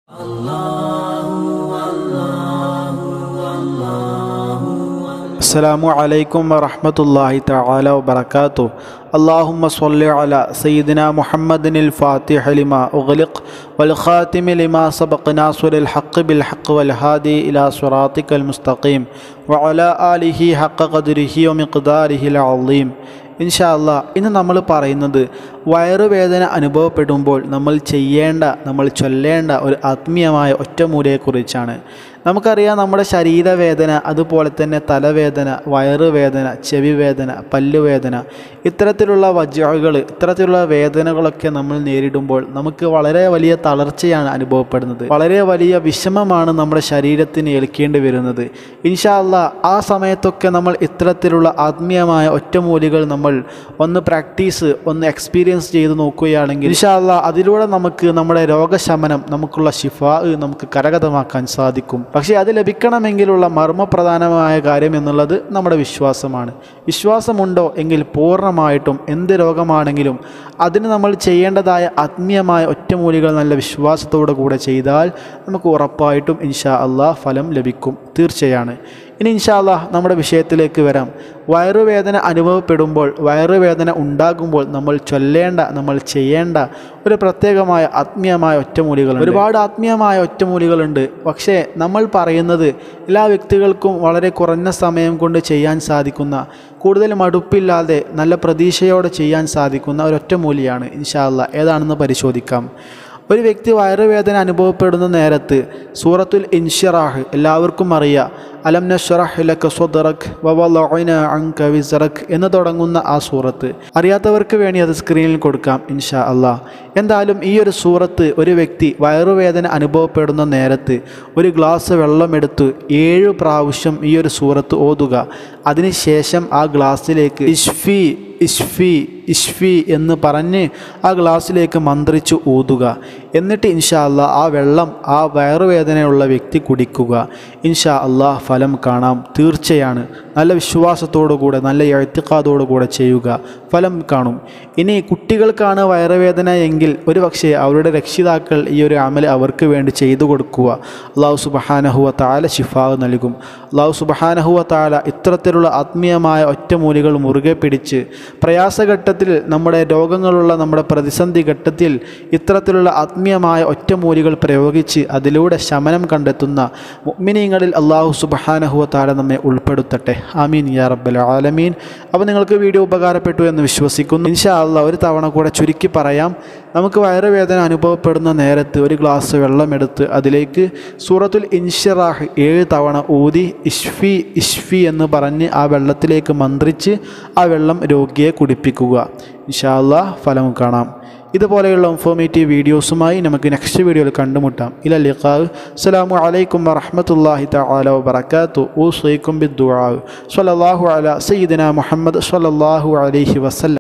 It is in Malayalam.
السلام عليكم ورحمة الله تعالى وبركاته اللهم صل على سيدنا محمد الفاتح لما أغلق والخاتم لما سبق ناصر الحق بالحق والهادي إلى صراطك المستقيم وعلى آله حق قدره ومقداره العظيم ഇൻഷാ അല്ലാ ഇന്ന് നമ്മൾ പറയുന്നത് വയറുവേദന അനുഭവപ്പെടുമ്പോൾ നമ്മൾ ചെയ്യേണ്ട നമ്മൾ ചൊല്ലേണ്ട ഒരു ആത്മീയമായ ഒറ്റമൂലയെക്കുറിച്ചാണ് നമുക്കറിയാം നമ്മുടെ ശരീരവേദന അതുപോലെ തന്നെ തലവേദന വയറുവേദന ചെവിവേദന പല്ലുവേദന ഇത്തരത്തിലുള്ള വജകൾ ഇത്തരത്തിലുള്ള വേദനകളൊക്കെ നമ്മൾ നേരിടുമ്പോൾ നമുക്ക് വളരെ വലിയ തളർച്ചയാണ് അനുഭവപ്പെടുന്നത് വളരെ വലിയ വിഷമമാണ് നമ്മുടെ ശരീരത്തിന് ഏൽക്കേണ്ടി വരുന്നത് ഇൻഷാ അല്ലാ ആ സമയത്തൊക്കെ നമ്മൾ ഇത്തരത്തിലുള്ള ആത്മീയമായ ഒറ്റമൂലികൾ നമ്മൾ ഒന്ന് പ്രാക്ടീസ് ഒന്ന് എക്സ്പീരിയൻസ് ചെയ്ത് നോക്കുകയാണെങ്കിൽ ഇൻഷാ അല്ലാ അതിലൂടെ നമുക്ക് നമ്മുടെ രോഗശമനം നമുക്കുള്ള ഷിഫാ നമുക്ക് കരഗതമാക്കാൻ സാധിക്കും പക്ഷേ അത് ലഭിക്കണമെങ്കിലുള്ള മർമ്മപ്രധാനമായ കാര്യം എന്നുള്ളത് നമ്മുടെ വിശ്വാസമാണ് വിശ്വാസമുണ്ടോ എങ്കിൽ പൂർണ്ണമായിട്ടും എന്ത് രോഗമാണെങ്കിലും അതിന് നമ്മൾ ചെയ്യേണ്ടതായ ആത്മീയമായ ഒറ്റമൂലികൾ നല്ല വിശ്വാസത്തോടു കൂടെ ചെയ്താൽ നമുക്ക് ഉറപ്പായിട്ടും ഇൻഷാ അള്ളാഹ് ഫലം ലഭിക്കും തീർച്ചയാണ് ഇനി ഇൻഷാ അള്ളാഹ് നമ്മുടെ വിഷയത്തിലേക്ക് വരാം വയറുവേദന അനുഭവപ്പെടുമ്പോൾ വയറുവേദന ഉണ്ടാകുമ്പോൾ നമ്മൾ ചൊല്ലേണ്ട നമ്മൾ ചെയ്യേണ്ട ഒരു പ്രത്യേകമായ ആത്മീയമായ ഒറ്റമൂലികളുണ്ട് ഒരുപാട് ആത്മീയമായ ഒറ്റമൂലികളുണ്ട് പക്ഷേ നമ്മൾ പറയുന്നത് എല്ലാ വ്യക്തികൾക്കും വളരെ കുറഞ്ഞ സമയം കൊണ്ട് ചെയ്യാൻ സാധിക്കുന്ന കൂടുതൽ മടുപ്പില്ലാതെ നല്ല പ്രതീക്ഷയോടെ ചെയ്യാൻ സാധിക്കുന്ന ഒരു ഒറ്റമൂലിയാണ് ഇൻഷാ അള്ളാഹ് ഏതാണെന്ന് പരിശോധിക്കാം ഒരു വ്യക്തി വയറുവേദന അനുഭവപ്പെടുന്ന നേരത്ത് സൂറത്തുൽ ഇൻഷിറാഹ് എല്ലാവർക്കും അറിയാം അലം നഷ്റഹ് ലക സ്വദറക് വവളഅന അൻക വിസ്റക് എന്ന് തുടങ്ങുന്ന ആ സൂറത്ത് അറിയാത്തവർക്ക് വേണ്ടി അത് സ്ക്രീനിൽ കൊടുക്കാം ഇൻഷാ അള്ളാഹ് എന്തായാലും ഈ ഒരു സൂറത്ത് ഒരു വ്യക്തി വയറുവേദന അനുഭവപ്പെടുന്ന നേരത്ത് ഒരു ഗ്ലാസ് വെള്ളമെടുത്ത് ഏഴ് പ്രാവശ്യം ഈ ഒരു സൂറത്ത് ഓതുക അതിനുശേഷം ആ ഗ്ലാസ്സിലേക്ക് ഇഷ്ഫി ഇഷ്ഫി ഇഷ്ഫി എന്ന് പറഞ്ഞ് ആ ഗ്ലാസ്സിലേക്ക് മന്ത്രിച്ച് ഊതുക എന്നിട്ട് ഇൻഷാ അല്ലാ ആ വെള്ളം ആ വയറുവേദനയുള്ള വ്യക്തി കുടിക്കുക ഇൻഷാ അള്ളാഹ് ഫലം കാണാം തീർച്ചയാണ് നല്ല വിശ്വാസത്തോടു കൂടെ നല്ല എഴുത്തിക്കാതോടു കൂടെ ചെയ്യുക ഫലം കാണും ഇനി കുട്ടികൾക്കാണ് വയറുവേദന എങ്കിൽ ഒരു പക്ഷേ അവരുടെ രക്ഷിതാക്കൾ ഈ ഒരു അമൽ അവർക്ക് വേണ്ടി ചെയ്തു കൊടുക്കുക അള്ളാഹു സുബഹാനഹുവ താല ഷിഫാവ് നൽകും അള്ളാഹു സുബഹാനഹുവ താല ഇത്തരത്തിലുള്ള ആത്മീയമായ ഒറ്റമൂലികൾ മുറുകെ പിടിച്ച് പ്രയാസഘട്ടത്തിൽ നമ്മുടെ രോഗങ്ങളുള്ള നമ്മുടെ പ്രതിസന്ധി ഘട്ടത്തിൽ ഇത്തരത്തിലുള്ള ആത്മീയമായ ഒറ്റമൂലികൾ പ്രയോഗിച്ച് അതിലൂടെ ശമനം കണ്ടെത്തുന്ന മുഅ്മിനീങ്ങളിൽ അള്ളാഹു സുബഹാനഹുവ താല നമ്മെ ഉൾപ്പെടുത്തട്ടെ ആമീൻ യാ റബ്ബൽ ആലമീൻ അപ്പോൾ നിങ്ങൾക്ക് വീഡിയോ ഉപകാരപ്പെട്ടു എന്ന് വിശ്വസിക്കുന്നു ഇൻഷാ അള്ളാഹ് ഒരു തവണ കൂടെ ചുരുക്കി പറയാം നമുക്ക് വയറുവേദന അനുഭവപ്പെടുന്ന നേരത്ത് ഒരു ഗ്ലാസ് വെള്ളമെടുത്ത് അതിലേക്ക് സൂറത്തുൽ ഇൻഷിറാഹ് ഏഴ് തവണ ഊതി ഇഷ്ഫി ഇഷ്ഫി എന്ന് പറഞ്ഞ് ആ വെള്ളത്തിലേക്ക് മന്ത്രിച്ച് ആ വെള്ളം രോഗിയെ കുടിപ്പിക്കുക ഇൻഷാ അള്ളാഹ് ഫലം കാണാം ഇതുപോലെയുള്ള ഇൻഫോർമേറ്റീവ് വീഡിയോസുമായി നമുക്ക് നെക്സ്റ്റ് വീഡിയോയിൽ കണ്ടുമുട്ടാം ഇല ലിഖാവ് അസ്സലാമു അലൈക്കും വറഹ്മത്തുള്ളാഹി തആല വബറകാതു ഊസൈക്കും ബിദ്ദുആ സ്വല്ലല്ലാഹു അലാ സയ്യിദിന മുഹമ്മദ് സ്വല്ലല്ലാഹു അലൈഹി വസല്ലം